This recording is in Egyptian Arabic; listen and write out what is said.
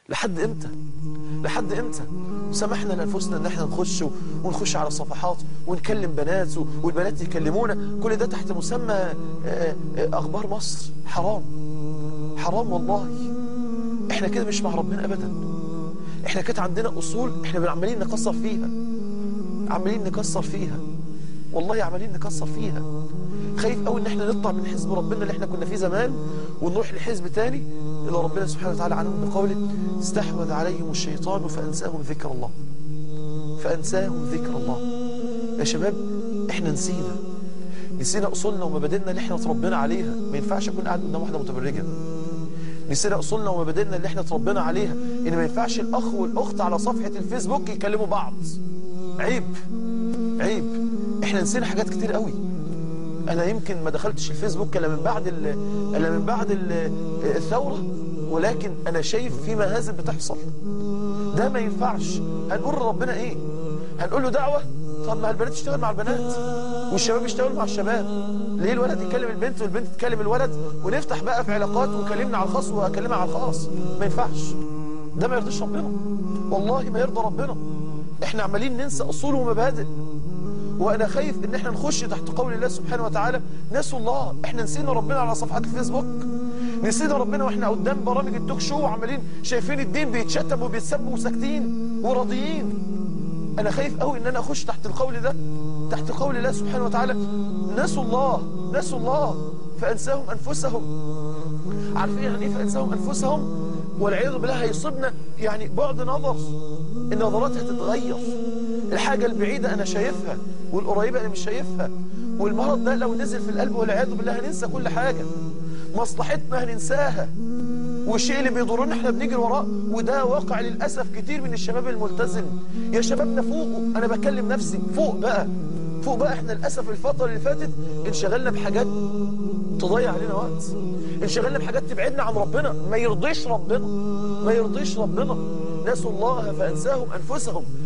لحد امتى لحد امتى سمحنا لانفسنا ان احنا نخش و- ونخش على صفحات ونكلم بنات و- والبنات يكلمونا كل ده تحت مسمى آه، آه، اخبار مصر حرام حرام والله احنا كده مش مع ربنا ابدا احنا كانت عندنا اصول احنا عمالين نكسر فيها عمالين نكسر فيها والله عمالين نكسر فيها خايف قوي ان احنا نطلع من حزب ربنا اللي احنا كنا فيه زمان ونروح لحزب تاني اللي ربنا سبحانه وتعالى عنهم بقوله استحوذ عليهم الشيطان فانساهم ذكر الله فانساهم ذكر الله يا شباب احنا نسينا نسينا اصولنا ومبادئنا اللي احنا اتربينا عليها ما ينفعش اكون قاعد قدام واحده متبرجه نسينا اصولنا ومبادئنا اللي احنا اتربينا عليها ان ما ينفعش الاخ والاخت على صفحه الفيسبوك يكلموا بعض عيب عيب احنا نسينا حاجات كتير قوي انا يمكن ما دخلتش الفيسبوك الا من بعد ال- الا من بعد ال- الثوره ولكن انا شايف في مهازل بتحصل ده ما ينفعش هنقول لربنا ايه هنقول له دعوه طب ما البنات تشتغل مع البنات والشباب يشتغلوا مع الشباب ليه الولد يكلم البنت والبنت تكلم الولد ونفتح بقى في علاقات وكلمنا على الخاص واكلمها على الخاص ما ينفعش ده ما يرضيش ربنا والله ما يرضى ربنا احنا عمالين ننسى اصول ومبادئ وانا خايف ان احنا نخش تحت قول الله سبحانه وتعالى نسوا الله احنا نسينا ربنا على صفحات الفيسبوك نسينا ربنا واحنا قدام برامج التوك شو وعمالين شايفين الدين بيتشتم وبيتسب وساكتين وراضيين انا خايف قوي ان انا اخش تحت القول ده تحت قول الله سبحانه وتعالى نسوا الله نسوا الله فانساهم انفسهم عارفين يعني ايه فانساهم انفسهم والعياذ بالله هيصيبنا يعني بعد نظر النظرات هتتغير الحاجة البعيدة أنا شايفها والقريبة أنا مش شايفها والمرض ده لو نزل في القلب والعياذ بالله هننسى كل حاجة مصلحتنا هننساها والشيء اللي بيضرنا احنا بنجري وراه وده واقع للأسف كتير من الشباب الملتزم يا شبابنا فوقوا أنا بكلم نفسي فوق بقى فوق بقى احنا للأسف الفترة اللي فاتت انشغلنا بحاجات تضيع علينا وقت انشغلنا بحاجات تبعدنا عن ربنا ما يرضيش ربنا ما يرضيش ربنا نسوا الله فأنساهم أنفسهم